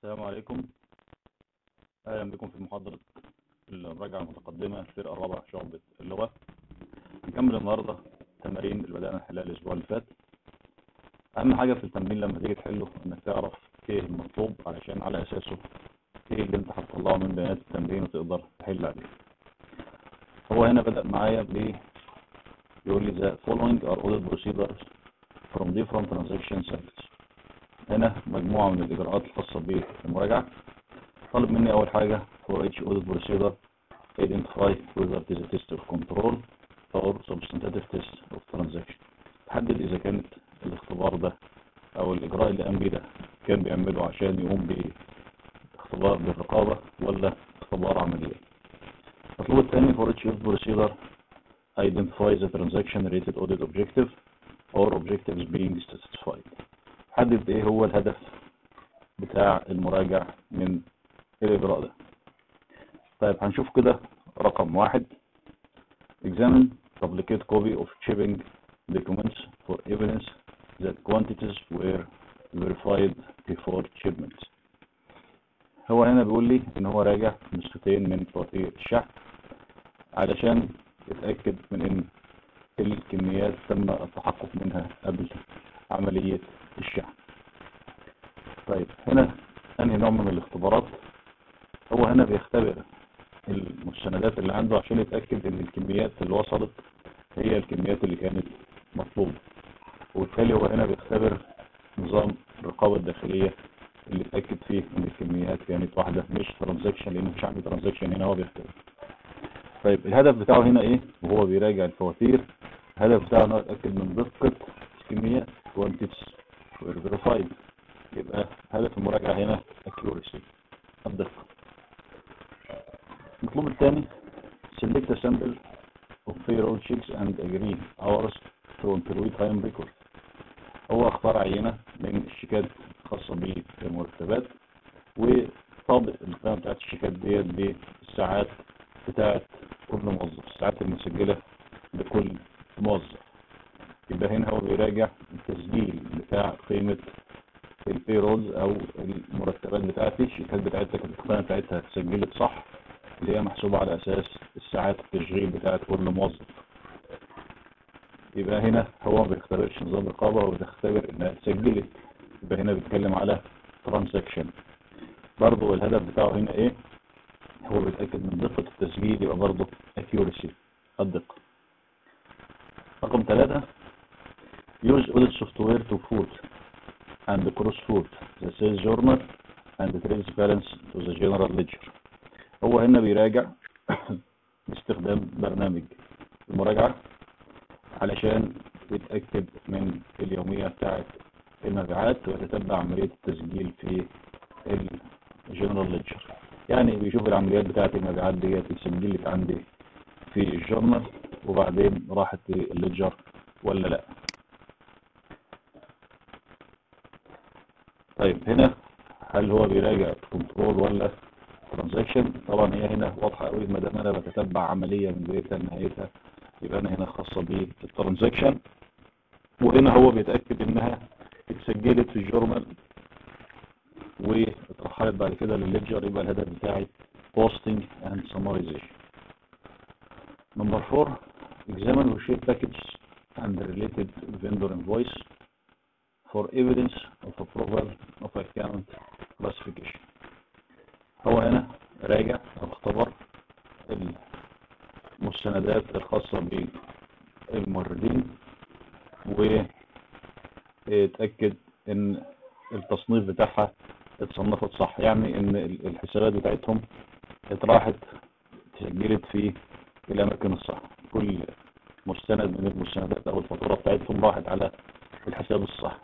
السلام عليكم أهلا بكم في محاضرة المراجعة المتقدمة الفرقة الرابعة شعبة اللغة هنكمل النهاردة التمارين اللي بدأنا نحلها الأسبوع اللي فات أهم حاجة في التمرين لما تيجي تحله إنك تعرف إيه المطلوب علشان على أساسه إيه اللي أنت هتطلعه من بيانات التمرين وتقدر تحل عليه هو هنا بدأ معايا ب يقول لي the following are audit procedures from different transaction cycles هنا مجموعة من الإجراءات الخاصة بالمراجعة طالب مني أول حاجة for each audit procedure identify whether it is a test of control or substantive test of transaction تحدد إذا كانت الاختبار ده أو الإجراء اللي قام بيه ده كان بيعمله عشان يقوم باختبار بالرقابة ولا اختبار عمليات المطلوب الثاني for each audit procedure identify the transaction related audit objective or objectives being satisfied حدد ايه هو الهدف بتاع المراجع من الاجراء ده طيب هنشوف كده رقم واحد examine duplicate copy of shipping documents for evidence that quantities were verified before shipments هو هنا بيقول لي ان هو راجع نسختين من فواتير الشحن علشان يتأكد من ان الكميات تم التحقق منها قبل عملية الشحن طيب هنا انهي نوع من الاختبارات هو هنا بيختبر المستندات اللي عنده عشان يتأكد ان الكميات اللي وصلت هي الكميات اللي كانت مطلوبة وبالتالي هو هنا بيختبر نظام الرقابة الداخلية اللي اتأكد فيه ان الكميات كانت واحدة مش ترانزاكشن لانه مش عامل ترانزاكشن هنا هو بيختبر طيب الهدف بتاعه هنا ايه وهو بيراجع الفواتير الهدف بتاعه انه يتأكد من دقة الكميات quantities were verified يبقى هدف المراجعة هنا accuracy الدقة المطلوب الثاني select a sample of payroll checks and agree hours to employee time record هو اختار عينة من الشيكات الخاصة بالمرتبات وطابق القيمة بتاعت الشيكات ديت بالساعات بتاعت كل موظف الساعات المسجلة لكل موظف يبقى هنا هو بيراجع التسجيل بتاع قيمة البيرولز او المرتبات بتاعتي الشيكات بتاعتها كانت القيمة بتاعتها اتسجلت صح اللي هي محسوبة على اساس الساعات التشغيل بتاعت كل موظف يبقى هنا هو ما بيختبرش نظام رقابة هو بيختبر انها اتسجلت يبقى هنا بيتكلم على ترانزاكشن برضه الهدف بتاعه هنا ايه هو بيتأكد من دقة التسجيل يبقى برضه accuracy الدقة رقم ثلاثة use audit software to food and cross food the sales journal and trace balance to the general ledger هو هنا بيراجع باستخدام برنامج المراجعة علشان يتأكد من اليومية بتاعت المبيعات ويتتبع عملية التسجيل في الجنرال ليدجر يعني بيشوف العمليات بتاعت المبيعات ديت اتسجلت عندي في الجورنال وبعدين راحت الليدجر ولا لا طيب هنا هل هو بيراجع كنترول ولا ترانزاكشن طبعا هي هنا واضحه قوي ما دام انا بتتبع عمليه من بدايتها لنهايتها يبقى انا هنا خاصه بالترانزاكشن وهنا هو بيتاكد انها اتسجلت في الجورنال واترحلت بعد كده للليدجر يبقى الهدف بتاعي posting and summarization number 4 examine receipt package and related vendor invoice for evidence of approval of account classification هو هنا راجع او اختبر المستندات الخاصة بالموردين واتأكد ان التصنيف بتاعها اتصنفت صح يعني ان الحسابات بتاعتهم اتراحت اتسجلت في الاماكن الصح كل مستند من المستندات او الفاتوره بتاعتهم راحت على الحساب الصح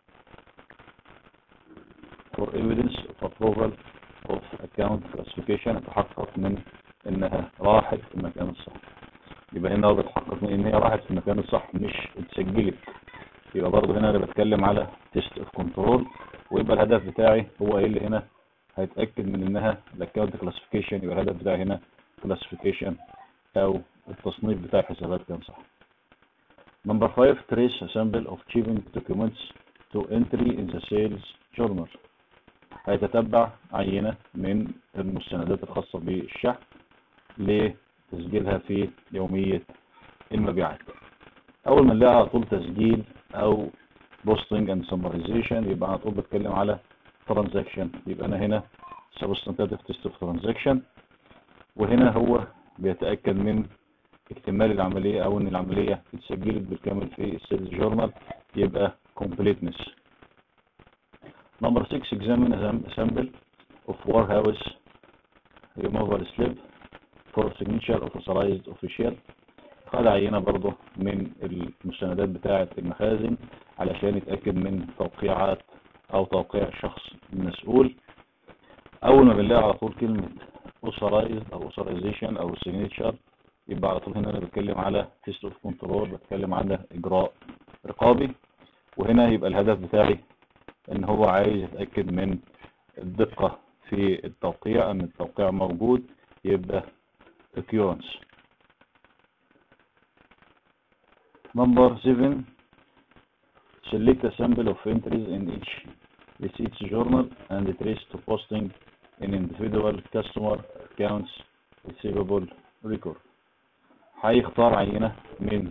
for evidence of approval of account classification اتحقق من انها راحت في المكان الصح يبقى هنا هو بيتحقق من ان هي راحت في المكان الصح مش اتسجلت يبقى برضه هنا انا بتكلم على تيست اوف كنترول ويبقى الهدف بتاعي هو ايه اللي هنا هيتاكد من انها الاكونت كلاسيفيكيشن يبقى الهدف بتاعي هنا كلاسيفيكيشن او التصنيف بتاع الحسابات كان صح Number 5 trace a sample of shipping documents to entry in the sales journal هيتتبع عينة من المستندات الخاصة بالشحن لتسجيلها في يومية المبيعات أول ما نلاقي على طول تسجيل أو بوستنج اند سمرايزيشن يبقى على طول بتكلم على ترانزاكشن يبقى أنا هنا سبستانتيف تيست اوف ترانزاكشن وهنا هو بيتأكد من اكتمال العملية أو إن العملية اتسجلت بالكامل في السيلز جورنال يبقى completeness. Number 6 examine a sample of warehouse removal slip for signature of authorized official خد عينة برضه من المستندات بتاعة المخازن علشان يتأكد من توقيعات أو توقيع الشخص المسؤول أول ما بنلاقي على طول كلمة authorized أو authorization أو signature يبقى على طول هنا أنا بتكلم على test of control بتكلم على إجراء رقابي وهنا يبقى الهدف بتاعي ان هو عايز يتأكد من الدقة في التوقيع ان التوقيع موجود يبقى occurrence number 7 select a sample of entries in each receipts journal and trace to posting in individual customer accounts receivable record هيختار عينة من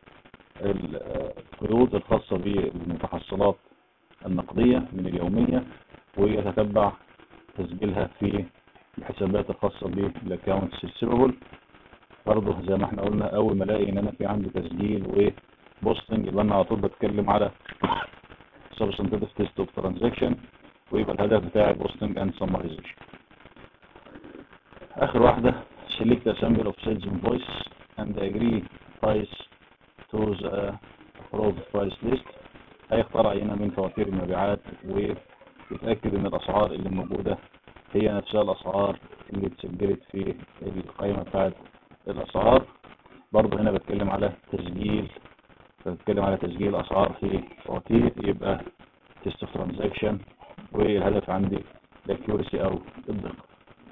القيود الخاصة بالمتحصلات النقدية من اليومية ويتتبع تسجيلها في الحسابات الخاصة بالاكونتس ريسيفبل برضه زي ما احنا قلنا اول ما الاقي ان انا في عندي تسجيل وبوستنج يبقى انا على طول بتكلم على substantive test of transaction ويبقى الهدف بتاعي بوستنج and summarization اخر واحدة select a sample of sales invoice and agree price to the approved price list هيختار عينة من فواتير المبيعات ويتأكد ان الاسعار اللي موجودة هي نفسها الاسعار اللي اتسجلت في القائمة بتاعت الاسعار برضه هنا بتكلم على تسجيل بتكلم على تسجيل اسعار في فواتير يبقى تيست اوف ترانزاكشن والهدف عندي الاكيورسي او الدقة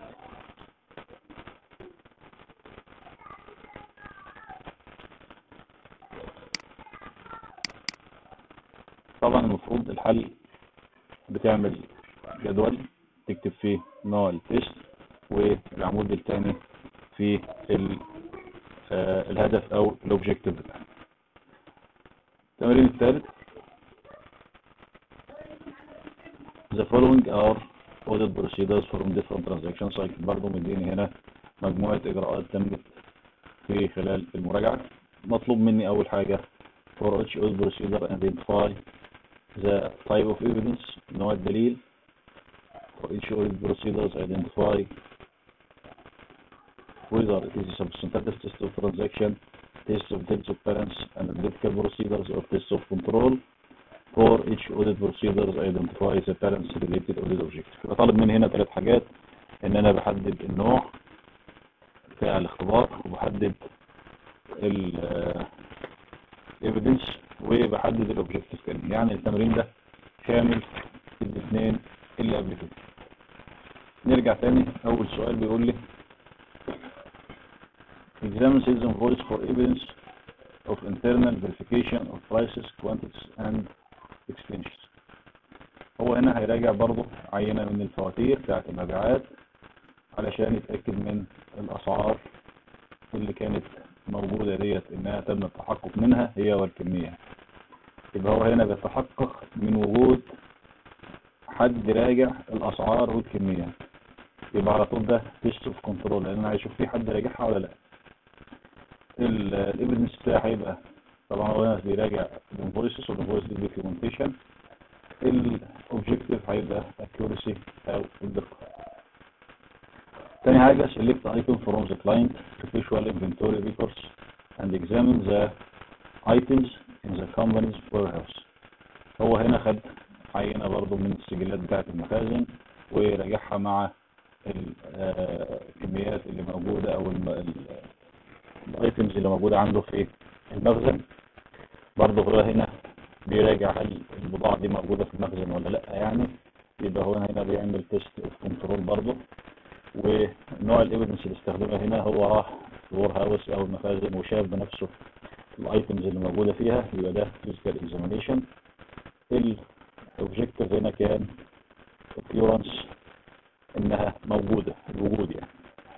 طبعا المفروض الحل بتعمل جدول تكتب فيه نوع التيست والعمود الثاني في آه الهدف او الاوبجيكتيف بتاعنا التمرين الثالث The following are audit procedures from different transaction cycle برضه مديني هنا مجموعة اجراءات تمت في خلال المراجعة مطلوب مني اول حاجة for each audit procedure identify the type of evidence نوع الدليل for each audit procedures identify whether it is a substantive test of transaction, test of dates of balance, analytical procedures or test of control. For each audit procedures identify the balance related audit objective. يبقى طالب مني هنا ثلاث حاجات ان انا بحدد النوع بتاع الاختبار وبحدد ال evidence وبحدد الاوبجكتيف كان يعني التمرين ده شامل الاثنين اللي قبل كده نرجع تاني اول سؤال بيقول لي examine sales invoice for evidence of internal verification of prices quantities and expenses هو هنا هيراجع برضه عينة من الفواتير بتاعت المبيعات علشان يتأكد من الأسعار اللي كانت موجودة ديت إنها تم التحقق منها هي والكمية يبقى هو هنا بيتحقق من وجود حد راجع الأسعار والكمية يبقى على طول ده تيست اوف كنترول لأن أنا هيشوف في حد راجعها ولا لأ الايفيدنس بتاعي هيبقى طبعا هو هنا بيراجع الانفويسز والانفويس دي دوكيومنتيشن الاوبجيكتيف هيبقى accuracy او الدقة تاني حاجة select item from the client to visual inventory records and examine the items in the company's warehouse هو هنا خد عينة برضو من السجلات بتاعة المخازن وراجعها مع الكميات اللي موجودة او الايتمز اللي موجودة عنده في المخزن برضه هو هنا بيراجع هل البضاعة دي موجودة في المخزن ولا لا يعني يبقى هو هنا بيعمل تيست اوف كنترول برضه ونوع الايفيدنس اللي استخدمها هنا هو راح الور هاوس او المخازن وشاف بنفسه الايتمز اللي موجودة فيها يبقى ده فيزيكال اكزامينيشن الاوبجيكتيف هنا كان occurrence انها موجودة الوجود يعني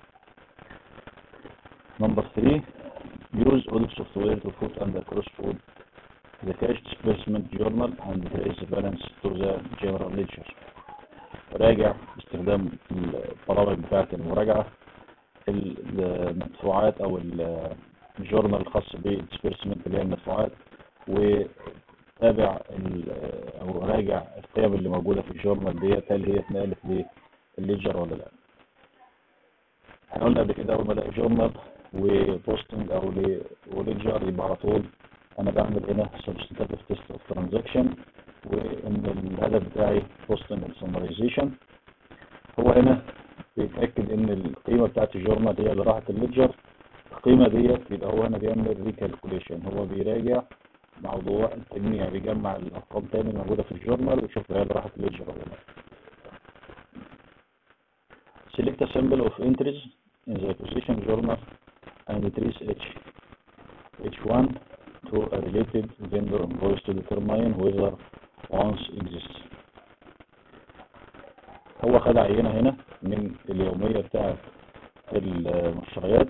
number 3 use audit software to put under cross food the cash disbursement journal and trace the balance to the general ledger راجع باستخدام البرامج بتاعة المراجعة المدفوعات او الجورنال الخاص بالديسبيرسمنت اللي هي المدفوعات وتابع او راجع القيم اللي موجودة في الجورنال ديت هل هي اتنقلت للليجر ولا لا احنا قلنا قبل كده اول ما الاقي جورنال وبوستنج او وليجر يبقى على طول انا بعمل هنا substantive test of transaction وان الهدف بتاعي بوستنج سمرايزيشن هو هنا بيتاكد ان القيمه بتاعت الجورنال هي اللي راحت الليجر القيمه ديت يبقى هو هنا بيعمل ريكالكوليشن هو بيراجع موضوع التجميع بيجمع الارقام تاني الموجوده في الجورنال ويشوف هي اللي راحت الليجر ولا لا select a symbol of entries in the acquisition journal and trace each each one to a related vendor invoice to determine whether once exists هو خد عينة هنا من اليومية بتاعة المشتريات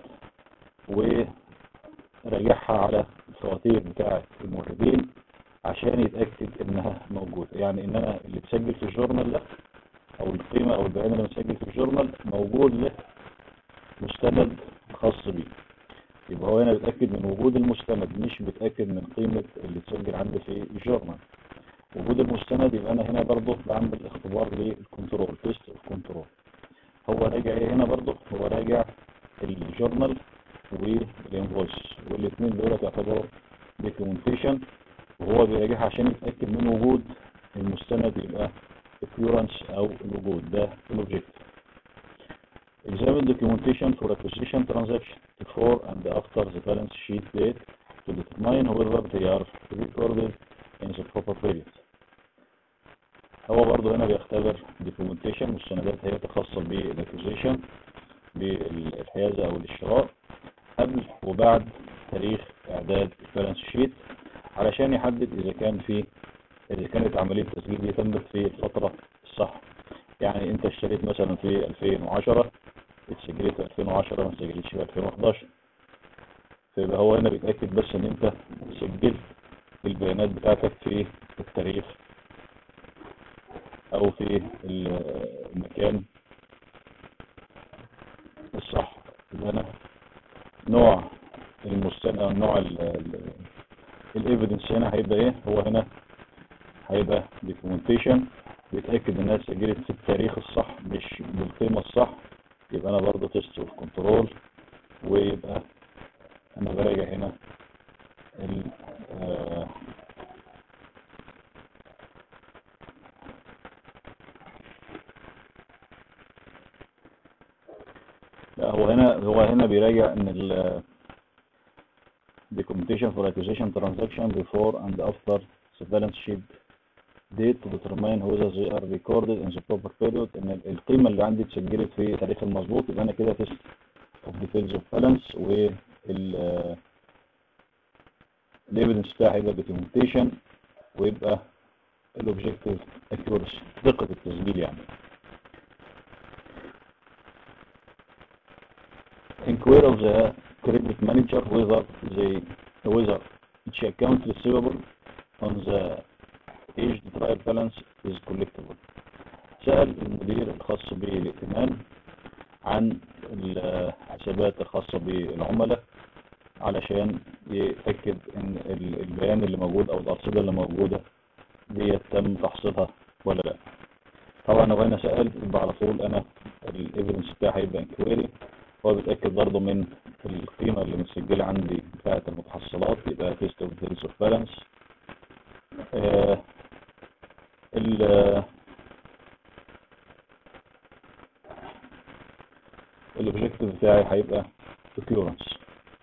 وراجعها على الفواتير بتاعة الموردين عشان يتأكد انها موجودة يعني ان انا اللي تسجل في الجورنال ده او القيمة او البيان اللي مسجل في الجورنال موجود له مستند خاص بيه يبقى هو هنا بيتأكد من وجود المستند مش بيتأكد من قيمة اللي تسجل عندي في الجورنال وجود المستند يبقى انا هنا برضه بعمل اختبار للكنترول تيست اوف كنترول هو راجع ايه هنا برضه هو راجع الجورنال والانفويس والاثنين دول يعتبروا دوكيومنتيشن وهو بيراجعها عشان يتاكد من وجود المستند يبقى occurrence او الوجود ده الاوبجكت examine documentation for acquisition transaction before and after the balance sheet date to determine whether they are recorded in the proper period هو برضه هنا بيختبر documentation مستندات هي خاصة بالاكوزيشن بالحيازة او الاشتراء قبل وبعد تاريخ اعداد البالانس شيت علشان يحدد اذا كان في اذا كانت عملية التسجيل دي تمت في الفترة الصح يعني انت اشتريت مثلا في 2010 اتسجلت في 2010 ما سجلتش في 2011 فيبقى هو هنا بيتأكد بس ان انت سجلت البيانات بتاعتك في التاريخ او في المكان الصح يبقى انا نوع المستند او نوع الايفيدنس هنا هيبقى ايه هو هنا هيبقى دوكيومنتيشن بيتاكد انها اتسجلت في التاريخ الصح مش بالقيمه الصح يبقى انا برضه تيست اوف كنترول ويبقى انا براجع هنا ال آه لا هو هنا هو هنا بيراجع ان ال documentation for acquisition transaction before and after the balance sheet date to determine whether they are recorded in the proper period ان القيمة اللي عندي اتسجلت في التاريخ المظبوط يبقى انا كده تيست of details of balance وال الايفيدنس بتاعي هيبقى documentation ويبقى الاوبجكتيف accuracy دقة التسجيل يعني inquire of the credit manager whether they whether each account receivable on the aged trial balance is collectible سأل المدير الخاص بالائتمان عن الحسابات الخاصة بالعملاء علشان يتأكد ان البيان اللي موجود او الارصدة اللي موجودة دي تم تحصيلها ولا لا طبعا لو انا سأل يبقى على طول انا الايفيدنس بتاعي هيبقى انكويري هو بيتأكد برضه من القيمة اللي متسجلة عندي بتاعة المتحصلات يبقى تيست اوف ديلز اوف بالانس ال الاوبجيكتيف بتاعي هيبقى occurrence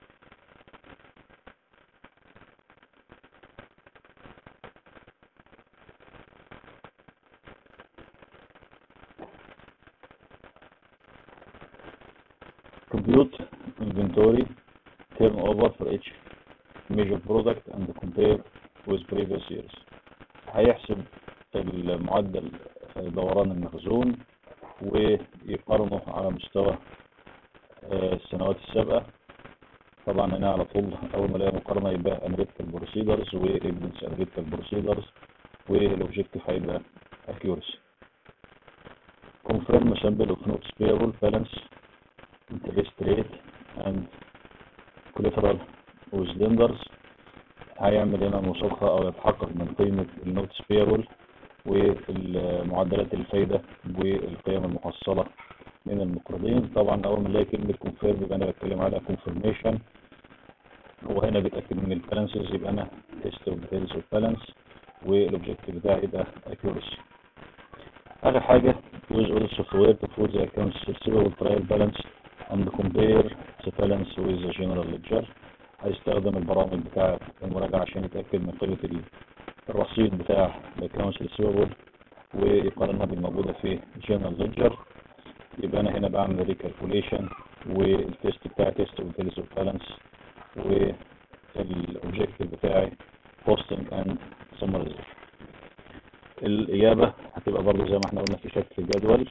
compute inventory turnover for each major product and compare with previous years هيحسب المعدل دوران المخزون ويقارنوا على مستوى آه، السنوات السابقة طبعا هنا على طول أول ما الاقي مقارنة يبقى اناليتيكال بروسيدرز وايفيدنس اناليتيكال بروسيدرز والاوبجيكتيف هيبقى accuracy confirm sample of notes payable balance interest rate and collateral with lenders هيعمل هنا مسابقة أو يتحقق من قيمة النوتس بيبل ومعدلات الفايدة والقيم المحصلة من المقرضين طبعا أول ما نلاقي كلمة confirm يبقى أنا بتكلم على confirmation وهنا بيتأكد من البالانسز يبقى أنا test of details of balance والobjective بتاعي يبقى accuracy آخر حاجة use all software to prove the accounts receivable trial balance and compare the balance with the general ledger هيستخدم البرامج بتاعة المراجعة عشان يتأكد من قيمة ال- الرصيد بتاع الاكونتس ريسيفبل ويقارنها بالموجودة في جنرال ليدجر يبقى أنا هنا بعمل ريكالكوليشن والتيست بتاعي تيست اوف اوف بالانس والاوبجيكتيف بتاعي بوستنج اند سمرايزيشن الإجابة هتبقى برضه زي ما احنا قلنا في شكل جدول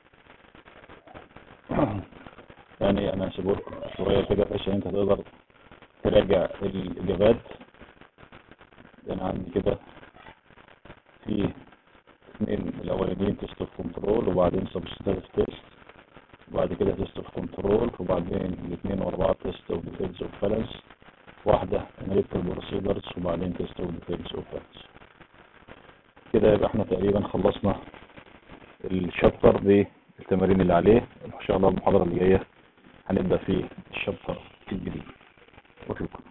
يعني أنا هسيبه لكم صغير كده بحيث إن أنت تقدر تراجع الإجابات أنا عندي كده في اثنين الأولانيين تيست اوف كنترول وبعدين سبستاتيف تيست وبعد كده تيست اوف كنترول وبعدين الاثنين وأربعة تيست اوف ديتيلز اوف بالانس واحدة اناليتيكال بروسيدرز وبعدين تيست اوف ديتيلز اوف بالانس كده يبقى احنا تقريبا خلصنا الشابتر بالتمارين اللي عليه ان شاء الله المحاضرة اللي جاية هنبدأ في الشابتر الجديد وشكرا